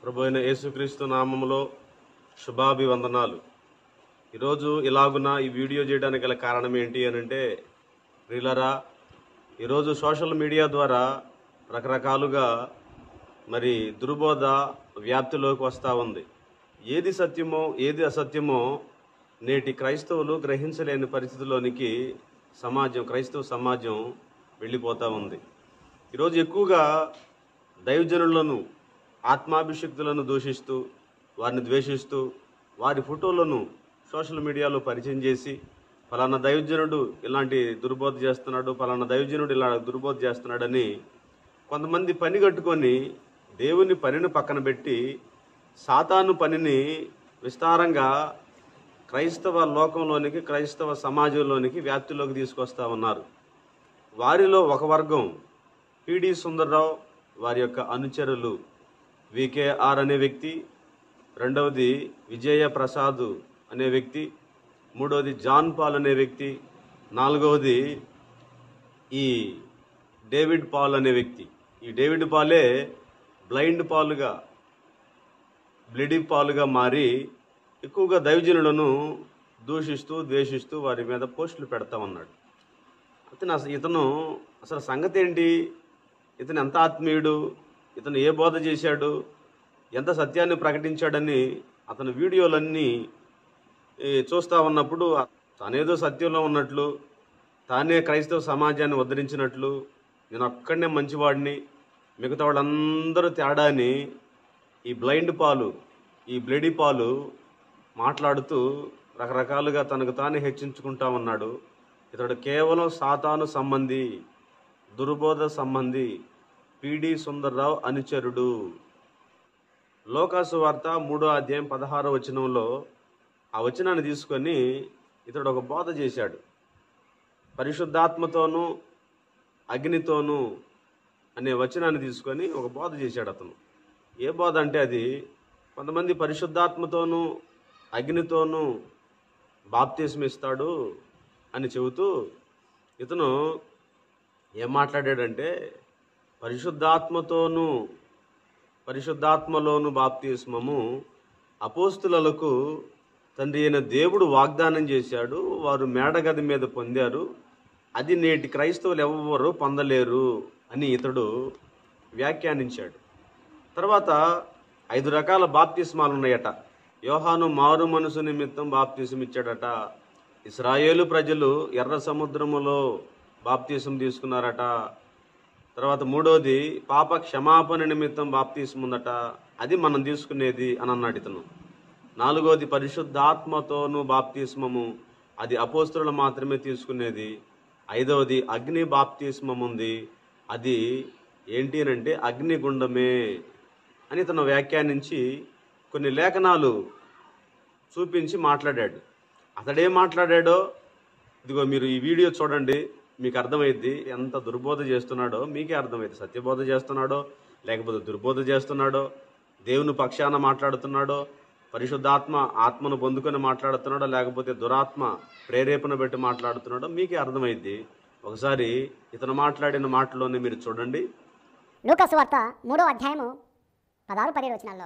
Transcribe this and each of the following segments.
ప్రభు అయిన యేసుక్రీస్తు నామములో శుభాభివందనాలు ఈరోజు ఇలాగున ఈ వీడియో చేయడానికి గల కారణం ఏంటి అని అంటే ప్రియులరా ఈరోజు సోషల్ మీడియా ద్వారా రకరకాలుగా మరి దుర్బోధ వ్యాప్తిలోకి వస్తూ ఉంది ఏది సత్యమో ఏది అసత్యమో నేటి క్రైస్తవులు గ్రహించలేని పరిస్థితిలోనికి సమాజం క్రైస్తవ సమాజం వెళ్ళిపోతూ ఉంది ఈరోజు ఎక్కువగా దైవజనులను ఆత్మాభిషక్తులను దూషిస్తూ వారిని ద్వేషిస్తూ వారి ఫోటోలను సోషల్ మీడియాలో పరిచయం చేసి ఫలానా దైవజనుడు ఇలాంటి దుర్బోధ చేస్తున్నాడు ఫలానా దైవజనుడు ఇలా దుర్బోధ చేస్తున్నాడని కొంతమంది పని కట్టుకొని దేవుని పనిని పక్కన పెట్టి సాతాను పనిని విస్తారంగా క్రైస్తవ లోకంలోనికి క్రైస్తవ సమాజంలోనికి వ్యాప్తిలోకి తీసుకొస్తా ఉన్నారు వారిలో ఒక వర్గం పిడి సుందర్రావు వారి యొక్క అనుచరులు వికేఆర్ అనే వ్యక్తి రెండవది విజయ ప్రసాద్ అనే వ్యక్తి మూడవది జాన్ పాల్ అనే వ్యక్తి నాలుగవది ఈ డేవిడ్ పాల్ అనే వ్యక్తి ఈ డేవిడ్ పాలే బ్లైండ్ పాలుగా బ్లిడీ పాలుగా మారి ఎక్కువగా దైవజనులను దూషిస్తూ ద్వేషిస్తూ వారి మీద పోస్టులు పెడతా ఉన్నాడు అతను అసలు ఇతను అసలు సంగతి ఏంటి ఇతను ఎంత ఆత్మీయుడు ఇతను ఏ బోధ చేశాడు ఎంత సత్యాన్ని ప్రకటించాడని అతని వీడియోలన్నీ ఈ, చూస్తా ఉన్నప్పుడు తానేదో సత్యంలో ఉన్నట్లు తానే క్రైస్తవ సమాజాన్ని ఉద్ధరించినట్లు నేను ఒక్కడనే మంచివాడిని మిగతా వాళ్ళందరూ తేడా అని ఈ బ్లైండ్ పాలు ఈ బ్లడీ పాలు మాట్లాడుతూ రకరకాలుగా తనకు తానే హెచ్చించుకుంటా ఉన్నాడు ఇతడు కేవలం సాతాను సంబంధి దుర్బోధ సంబంధి పిడి సుందర్రావు అనుచరుడు లోకాసు వార్త మూడో అధ్యాయం పదహారో వచనంలో ఆ వచనాన్ని తీసుకొని ఇతడు ఒక బోధ చేశాడు పరిశుద్ధాత్మతోనూ అగ్నితోనూ అనే వచనాన్ని తీసుకొని ఒక బోధ చేశాడు అతను ఏ బోధ అంటే అది కొంతమంది పరిశుద్ధాత్మతోనూ అగ్నితోనూ బాప్తిస్మ ఇస్తాడు అని చెబుతూ ఇతను ఏం మాట్లాడాడంటే పరిశుద్ధాత్మతోనూ పరిశుద్ధాత్మలోను బాప్తిస్మము అపోస్తులకు తండ్రి అయిన దేవుడు వాగ్దానం చేశాడు వారు మేడగది మీద పొందారు అది నేటి క్రైస్తవులు ఎవరు పొందలేరు అని ఇతడు వ్యాఖ్యానించాడు తర్వాత ఐదు రకాల బాప్తిస్మాలు ఉన్నాయట యోహాను మారు మనసు నిమిత్తం బాప్తిసం ఇచ్చాడట ఇస్రాయేలు ప్రజలు ఎర్ర సముద్రములో బాప్తిసం తీసుకున్నారట తర్వాత మూడోది పాప క్షమాపణ నిమిత్తం బాప్తిసం ఉందట అది మనం తీసుకునేది అని అన్నాడు ఇతను నాలుగోది పరిశుద్ధాత్మతోనూ బాప్తిస్మము అది అపోస్తులు మాత్రమే తీసుకునేది ఐదవది అగ్ని బాప్తిస్మం ఉంది అది ఏంటి అని అంటే అగ్నిగుండమే అని ఇతను వ్యాఖ్యానించి కొన్ని లేఖనాలు చూపించి మాట్లాడాడు అతడేం మాట్లాడాడో ఇదిగో మీరు ఈ వీడియో చూడండి మీకు అర్థమైద్ది ఎంత దుర్బోధ చేస్తున్నాడో మీకే అర్థమైంది సత్యబోధ చేస్తున్నాడో లేకపోతే దుర్బోధ చేస్తున్నాడో దేవుని పక్షాన మాట్లాడుతున్నాడో పరిశుద్ధాత్మ ఆత్మను పొందుకొని మాట్లాడుతున్నాడో లేకపోతే దురాత్మ ప్రేరేపణ పెట్టి మాట్లాడుతున్నాడో మీకే అర్థమైద్ది ఒకసారి ఇతను మాట్లాడిన మాటలోనే మీరు చూడండి లూకాసు వార్త మూడో అధ్యాయము పదహారు పదిహేడు వచనాల్లో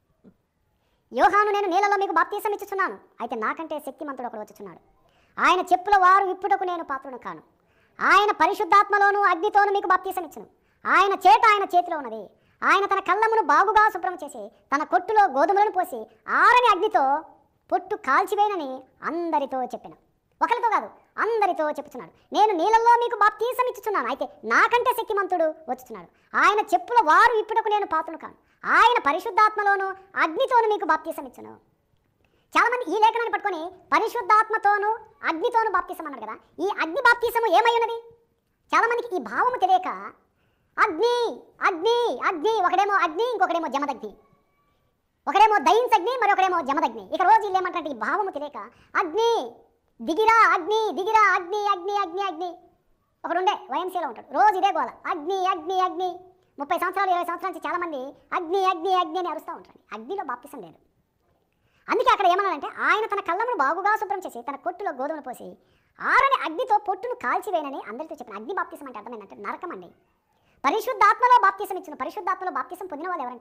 యోహాను నేను నీళ్ళలో మీకు బాప్తీసం ఇచ్చుచున్నాను అయితే నాకంటే శక్తిమంతుడు ఒకడు వచ్చుచున్నాడు ఆయన చెప్పుల వారు విప్పుటకు నేను పాత్రుడు కాను ఆయన పరిశుద్ధాత్మలోను అగ్నితోను మీకు బాప్తీసం ఇచ్చును ఆయన చేట ఆయన చేతిలో ఉన్నది ఆయన తన కళ్ళమును బాగుగా శుభ్రం చేసి తన కొట్టులో గోధుమలను పోసి ఆరని అగ్నితో పొట్టు కాల్చివేయనని అందరితో చెప్పిన ఒకరితో కాదు అందరితో చెప్పుచున్నాడు నేను నీళ్ళల్లో మీకు బాప్తీసం ఇచ్చుచున్నాను అయితే నాకంటే శక్తిమంతుడు వచ్చుచున్నాడు ఆయన చెప్పుల వారు ఇప్పుడకు నేను పాత్రను కాను ఆయన పరిశుద్ధాత్మలోను అగ్నితోను మీకు బాప్తీసం ఇచ్చును చాలా మంది ఈ లేఖనాన్ని పట్టుకొని పరిశుద్ధాత్మతోను అగ్నితోను బాప్తీసం అన్నారు కదా ఈ అగ్ని బాప్తీసము ఏమై ఉన్నది చాలా మందికి ఈ భావము తెలియక అగ్ని అగ్ని అగ్ని ఒకడేమో అగ్ని ఇంకొకడేమో జమదగ్ని ఒకడేమో దయించగ్ని మరొకడేమో జమదగ్ని ఇక రోజు వీళ్ళు ఏమంటారంటే ఈ భావము తెలియక అగ్ని దిగిరా అగ్ని దిగిరా అగ్ని అగ్ని అగ్ని అగ్ని ఒకడుండే వైఎంసీలో ఉంటాడు రోజు ఇదే గోల అగ్ని అగ్ని అగ్ని ముప్పై సంవత్సరాలు ఇరవై సంవత్సరాల నుంచి చాలా మంది అగ్ని అగ్ని అగ్ని అని అరుస్తూ ఉంటారు అగ్నిలో బాప్తిసం లేదు అందుకే అక్కడ ఏమన్నాడంటే ఆయన తన కళ్ళమును బాగుగా శుభ్రం చేసి తన కొట్టులో గోధుమలు పోసి ఆరని అగ్నితో పొట్టును కాల్చివేయనని అందరితో చెప్పిన అగ్ని బాప్తిసం అంటే అర్థమైందంటే నరకం అండి పరిశుద్ధాత్మలో బాప్తిసం ఇచ్చిన పరిశుద్ధాత్మలో బాప్తిసం పొందిన వాళ్ళు ఎవరంటే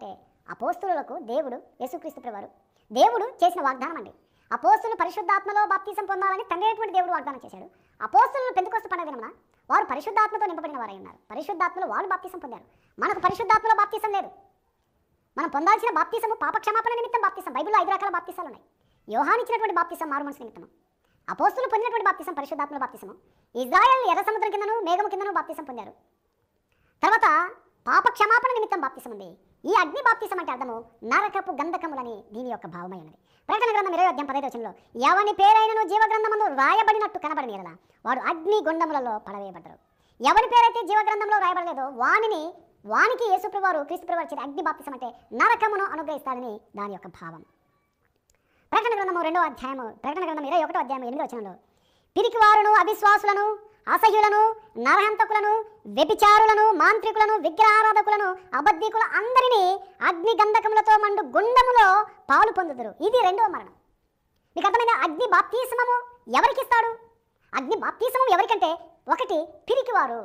అపోస్తులకు దేవుడు యేసుక్రీస్తు ప్రభువారు దేవుడు చేసిన వాగ్దానం అండి అపోస్తులు పరిశుద్ధాత్మలో బాప్తీసం పొందాలని తండ్రి అయినటువంటి దేవుడు వాగ్దానం చేశాడు అపోస్తులను పెందుకొస్తు పండుగ దినమున వారు పరిశుద్ధాత్మతో నింపబడిన వారై ఉన్నారు పరిశుద్ధాత్మలో వాళ్ళు బాప్తీసం పొందారు మనకు పరిశుద్ధాత్మలో బాప్తీసం లేదు మనం పొందాల్సిన బాప్తీసము పాప క్షమాపణ నిమిత్తం బాప్తీసం బైబిల్లో ఐదు రకాల బాప్తీసాలు ఉన్నాయి యోహాన్ ఇచ్చినటువంటి బాప్తీసం మారు మనసు నిమిత్తము అపోస్తులు పొందినటువంటి బాప్తీసం పరిశుద్ధాత్మల బాప్తీసము ఇజ్రాయెల్ ఎర్ర సముద్రం కిందను మేఘము కిందను బాప్తీసం పొందారు తర్వాత పాప క్షమాపణ నిమిత్తం బాప్తీసం ఉంది ఈ అగ్ని బాప్తీసం అంటే అర్థము నరకపు గంధకములని దీని యొక్క భావమై ఉన్నది ప్రకటన గ్రంథం ఇరవై అధ్యాయం పదైదు వచనంలో ఎవని పేరైనను జీవ గ్రంథమందు రాయబడినట్టు కనబడిన ఎడల వాడు అగ్ని గుండములలో పడవేయబడ్డరు ఎవరి పేరైతే జీవ గ్రంథంలో రాయబడలేదో వానిని వానికి యేసుప్రవారు క్రీస్తుప్రవారు చేత అగ్ని బాప్తీసం అంటే నరకమును అనుగ్రహిస్తాడని దాని యొక్క భావం ప్రకటన గ్రంథము రెండో అధ్యాయము ప్రకటన గ్రంథం ఇరవై ఒకటో అధ్యాయం ఎనిమిదో వచనంలో పిరికివారును అవిశ్వాసులను అసహ్యులను నరహంతకులను వ్యభిచారులను మాంత్రికులను విగ్రహారాధకులను అబద్ధికుల అందరినీ అగ్ని గంధకములతో మండు గుండములో పాలు పొందుదురు ఇది రెండో మరణం మీకు అర్థమైన అగ్ని బాప్తీసమము ఎవరికి ఇస్తాడు అగ్ని బాప్తీసమం ఎవరికంటే ఒకటి పిరికివారు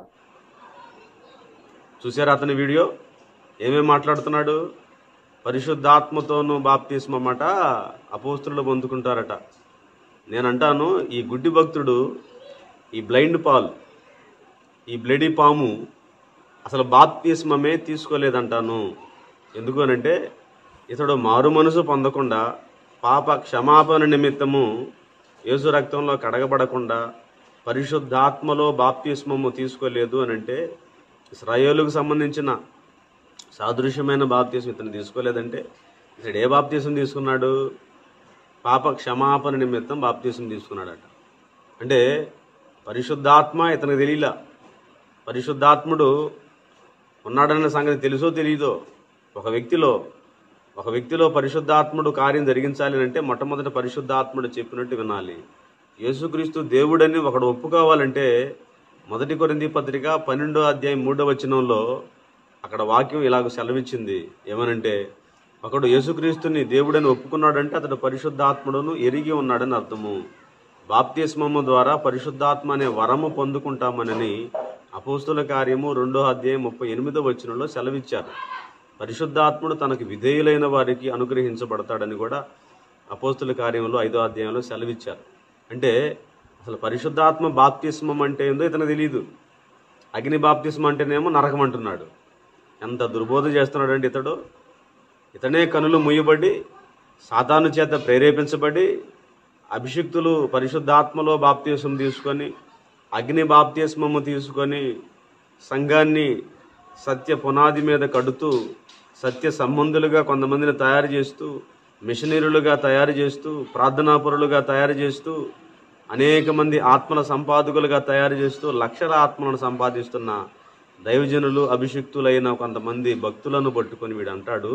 చూసారా అతని వీడియో ఏమేమి మాట్లాడుతున్నాడు పరిశుద్ధాత్మతోనూ బాప్తిస్మమాట అపోస్తులు పొందుకుంటారట నేనంటాను ఈ గుడ్డి భక్తుడు ఈ బ్లైండ్ పాల్ ఈ బ్లడీ పాము అసలు బాప్తిస్మమే తీసుకోలేదంటాను ఎందుకు అనంటే ఇతడు మారు మనసు పొందకుండా పాప క్షమాపణ నిమిత్తము యేసు రక్తంలో కడగబడకుండా పరిశుద్ధాత్మలో బాప్తిస్మము తీసుకోలేదు అనంటే ఇస్రాయేలుకు సంబంధించిన సాదృశ్యమైన బాప్తీసం ఇతను తీసుకోలేదంటే ఇతడు ఏ బాప్తీసం తీసుకున్నాడు పాప క్షమాపణ నిమిత్తం బాప్తీసం తీసుకున్నాడట అంటే పరిశుద్ధాత్మ ఇతనికి తెలియలా పరిశుద్ధాత్ముడు ఉన్నాడన్న సంగతి తెలుసో తెలియదో ఒక వ్యక్తిలో ఒక వ్యక్తిలో పరిశుద్ధాత్ముడు కార్యం జరిగించాలి అని అంటే మొట్టమొదట పరిశుద్ధాత్ముడు చెప్పినట్టు వినాలి యేసుక్రీస్తు దేవుడని ఒకడు ఒప్పుకోవాలంటే మొదటి కొరింది పత్రిక పన్నెండో అధ్యాయం మూడో వచనంలో అక్కడ వాక్యం ఇలాగ సెలవిచ్చింది ఏమనంటే ఒకడు యేసుక్రీస్తుని దేవుడని ఒప్పుకున్నాడంటే అతడు పరిశుద్ధాత్ముడును ఎరిగి ఉన్నాడని అర్థము బాప్తిస్మము ద్వారా పరిశుద్ధాత్మ అనే వరము పొందుకుంటామనని అపోస్తుల కార్యము రెండో అధ్యాయం ముప్పై ఎనిమిదో వచనంలో సెలవిచ్చారు పరిశుద్ధాత్ముడు తనకు విధేయులైన వారికి అనుగ్రహించబడతాడని కూడా అపోస్తుల కార్యంలో ఐదో అధ్యాయంలో సెలవిచ్చారు అంటే అసలు పరిశుద్ధాత్మ బాప్తిస్మం అంటే ఏందో ఇతనికి తెలియదు అగ్ని బాప్తిస్మం అంటేనేమో నరకం అంటున్నాడు ఎంత దుర్బోధ చేస్తున్నాడండి ఇతడు ఇతనే కనులు ముయ్యబడి సాతాను చేత ప్రేరేపించబడి అభిషిక్తులు పరిశుద్ధాత్మలో బాప్తీసం తీసుకొని అగ్ని బాప్తిస్మము తీసుకొని సంఘాన్ని సత్య పునాది మీద కడుతూ సత్య సంబంధులుగా కొంతమందిని తయారు చేస్తూ మిషనరీలుగా తయారు చేస్తూ ప్రార్థనాపరులుగా తయారు చేస్తూ అనేక మంది ఆత్మల సంపాదకులుగా తయారు చేస్తూ లక్షల ఆత్మలను సంపాదిస్తున్న దైవజనులు అభిషిక్తులైన కొంతమంది భక్తులను పట్టుకొని వీడు అంటాడు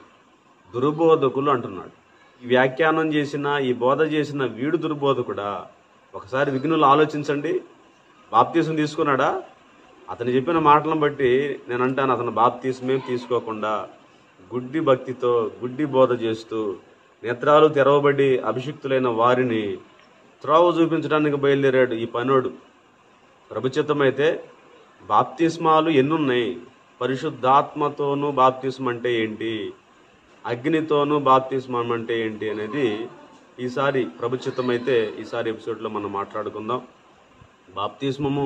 దుర్బోధకులు అంటున్నాడు ఈ వ్యాఖ్యానం చేసిన ఈ బోధ చేసిన వీడు దుర్బోధకుడా ఒకసారి విఘ్నులు ఆలోచించండి బాప్తీసం తీసుకున్నాడా అతను చెప్పిన మాటలను బట్టి నేను అంటాను అతను బాప్తీసమేం తీసుకోకుండా గుడ్డి భక్తితో గుడ్డి బోధ చేస్తూ నేత్రాలు తెరవబడి అభిషిక్తులైన వారిని త్రోవ చూపించడానికి బయలుదేరాడు ఈ పనోడు ప్రభుచిత్తమైతే బాప్తిస్మాలు ఎన్నున్నాయి పరిశుద్ధాత్మతోనూ బాప్తిస్మ అంటే ఏంటి అగ్నితోనూ బాప్తిస్మం అంటే ఏంటి అనేది ఈసారి ప్రభుచిత్తమైతే ఈసారి ఎపిసోడ్లో మనం మాట్లాడుకుందాం బాప్తిస్మము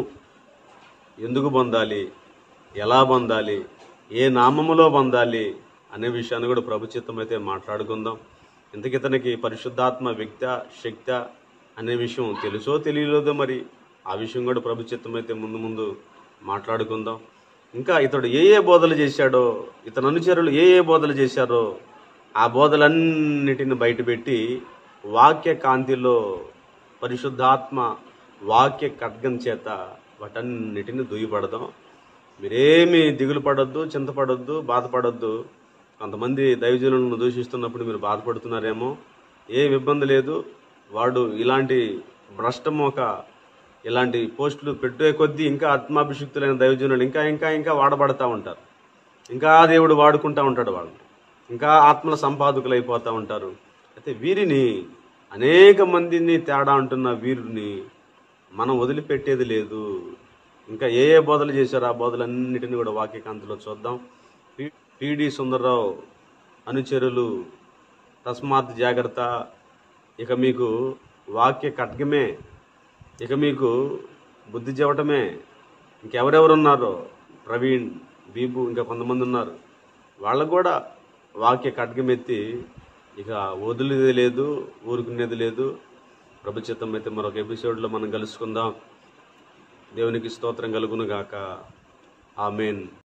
ఎందుకు పొందాలి ఎలా పొందాలి ఏ నామములో పొందాలి అనే విషయాన్ని కూడా ప్రభుచిత్తం అయితే మాట్లాడుకుందాం ఇంతకితనికి పరిశుద్ధాత్మ వ్యక్త శక్త అనే విషయం తెలుసో తెలియలేదో మరి ఆ విషయం కూడా ప్రభుచిత్తం అయితే ముందు ముందు మాట్లాడుకుందాం ఇంకా ఇతడు ఏ ఏ బోధలు చేశాడో ఇతని అనుచరులు ఏ ఏ బోధలు చేశారో ఆ బోధలన్నిటిని బయటపెట్టి వాక్య కాంతిలో పరిశుద్ధాత్మ వాక్య ఖడ్గం చేత వాటన్నిటిని దుయ్యపడదాం మీరేమి దిగులు పడొద్దు చింతపడొద్దు బాధపడొద్దు కొంతమంది దైవజనులను దూషిస్తున్నప్పుడు మీరు బాధపడుతున్నారేమో ఏం ఇబ్బంది లేదు వాడు ఇలాంటి భ్రష్టమోక ఇలాంటి పోస్టులు పెట్టే కొద్దీ ఇంకా ఆత్మాభిషిక్తులైన దైవజనులు ఇంకా ఇంకా ఇంకా వాడబడతా ఉంటారు ఇంకా దేవుడు వాడుకుంటా ఉంటాడు వాళ్ళు ఇంకా ఆత్మల సంపాదకులు అయిపోతూ ఉంటారు అయితే వీరిని అనేక మందిని తేడా అంటున్న వీరిని మనం వదిలిపెట్టేది లేదు ఇంకా ఏ ఏ బోధలు చేశారో ఆ బోధలన్నిటిని కూడా వాక్యకాంతిలో చూద్దాం పి- పిడి సుందర్రావు అనుచరులు తస్మాత్ జాగ్రత్త ఇక మీకు వాక్య ఖడ్గమే ఇక మీకు బుద్ధి చెవటమే ఇంకెవరెవరు ఉన్నారో ప్రవీణ్ బీబు ఇంకా కొంతమంది ఉన్నారు వాళ్ళకు కూడా వాక్య ఖడ్గమెత్తి ఇక వదిలేది లేదు ఊరుకునేది లేదు ప్రభు చిత్తం అయితే మరొక ఎపిసోడ్లో మనం కలుసుకుందాం దేవునికి స్తోత్రం కలుగును గాక ఆమెన్